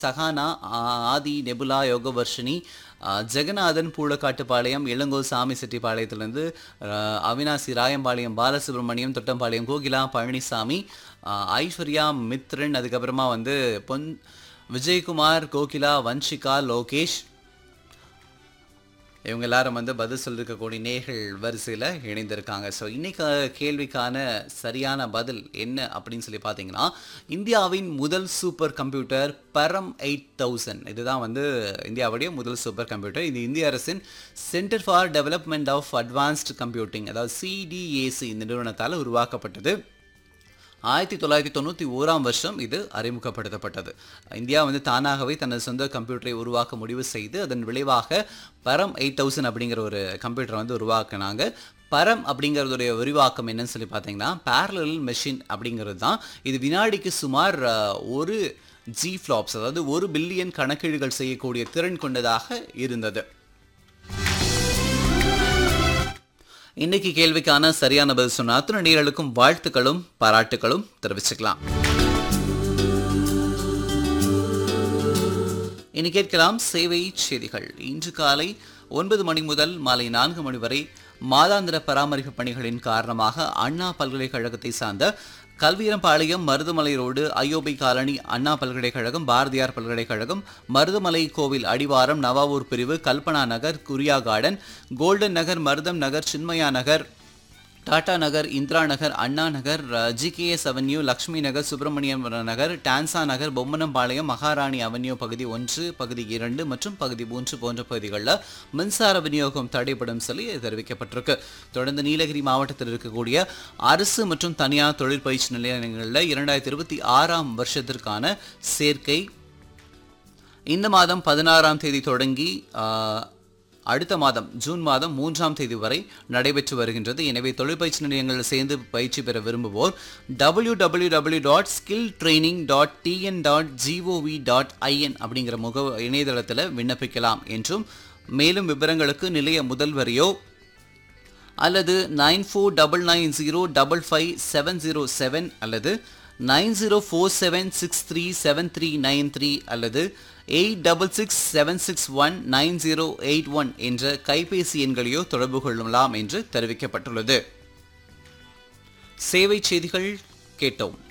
சஹானா ஆ- ஆதி நெபுலா யோகவர்ஷினி ஆ, ஜெகநாதன் பூளக்காட்டுப்பாளையம் இளங்கோ சாமி செட்டிப்பாளையத்திலிருந்து ஆ, அவினாசி ராயம்பாளையம் பாலசுப்ரமணியம் தொட்டம்பாளையம் கோகிலா பழனிசாமி ஆ, ஐஸ்வர்யா மித்ரன் அதுக்கப்புறமா வந்து பொன் விஜயகுமார் கோகிலா வன்ஷிகா லோகேஷ் இவங்க எல்லாரும் வந்து பதில் சொல்லிருக்கக்கூடிய நேர்கள் வரிசையில் இணைந்திருக்காங்க ஸோ இன்னைக்கு கேள்விக்கான சரியான பதில் என்ன அப்படின்னு சொல்லி பார்த்தீங்கன்னா இந்தியாவின் முதல் super computer Param eight thousand இதுதான் வந்து இந்தியாவுடைய முதல் சூப்பர் கம்ப்யூட்டர் இது இந்திய அரசின் centre for development of advanced computing அதாவது சிடிஏசி இந்த நிறுவனத்தால் உருவாக்கப்பட்டது ஆயிரத்தி தொள்ளாயிரத்தி தொண்ணூற்றி ஓராம் வருஷம் இது அறிமுகப்படுத்தப்பட்டது இந்தியா வந்து தானாகவே தனது சொந்த கம்ப்யூட்டரை உருவாக்க முடிவு செய்து அதன் விளைவாக பரம் எயிட் தௌசண்ட் அப்படிங்கிற ஒரு கம்ப்யூட்டரை வந்து உருவாக்குனாங்க பரம் அப்படிங்கிறதுடைய விரிவாக்கம் என்னன்னு சொல்லி பார்த்தீங்கன்னா parallel மெஷின் அப்படிங்கிறது தான் இது வினாடிக்கு சுமார் அஹ், ஒரு ஜி ஃப்ளாப்ஸ் அதாவது ஒரு பில்லியன் கணக்கீடுகள் செய்யக்கூடிய திறன் கொண்டதாக இருந்தது இன்னைக்கு கேள்விக்கான சரியான பதில் சொன்ன அத்தனை நேயர்களுக்கும் வாழ்த்துக்களும் பாராட்டுகளும் தெரிவிச்சுக்கலாம் இனி கேட்கலாம் சேவை செய்திகள் இன்று காலை ஒன்பது மணி முதல் மாலை நான்கு மணி வரை மாதாந்திர பராமரிப்பு பணிகளின் காரணமாக அண்ணா பல்கலைக்கழகத்தை சார்ந்த Kalveerampalayam Maruthamalai road IOB colony Anna பல்கலைக்கழகம் பாரதியார் பல்கலைக்கழகம் மருதுமலை கோவில் அடிவாரம் நவாவூர் பிரிவு கல்பனா நகர் குரியா garden golden Nagar Marutham Nagar Chinmaya Nagar Tata Nagar Indira Nagar Anna Nagar GKS avenue Lakshmi Nagar Subramaniam Nagar Tansa Nagar Bommanampalayam Maharani avenue பகுதி ஒன்று பகுதி இரண்டு மற்றும் பகுதி மூன்று போன்ற பகுதிகளில் மின்சார விநியோகம் தடைப்படும் சொல்லி தெரிவிக்கப்பட்டிருக்கு தொடர்ந்து நீலகிரி மாவட்டத்தில் இருக்கக்கூடிய அரசு மற்றும் தனியார் தொழிற்பயிற்சி நிலையங்களில் இரண்டாயிரத்தி இருபத்தி ஆறாம் வருஷத்திற்கான சேர்க்கை இந்த மாதம் பதினாறாம் தேதி தொடங்கி ஆ, அடுத்த மாதம் ஜூன் மாதம் மூன்றாம் தேதி வரை நடைபெற்று வருகின்றது எனவே தொழிற்பயிற்சி நிலையங்களில் சேர்ந்து பயிற்சி பெற விரும்புவோர் W W W dot skill training dot TN dot GOV dot IN அப்படிங்கிற முக இணையதளத்தில் விண்ணப்பிக்கலாம் என்றும் மேலும் விவரங்களுக்கு நிலைய முதல்வரையோ அல்லது nine four double nine zero double five seven zero seven அல்லது nine zero four seven six three seven three nine three அல்லது eight double six seven six one nine zero eight one என்ற கைபேசி எண்களையோ தொடர்பு கொள்ளலாம் என்று தெரிவிக்கப்பட்டுள்ளது சேவை செய்திகள் கேட்டோம்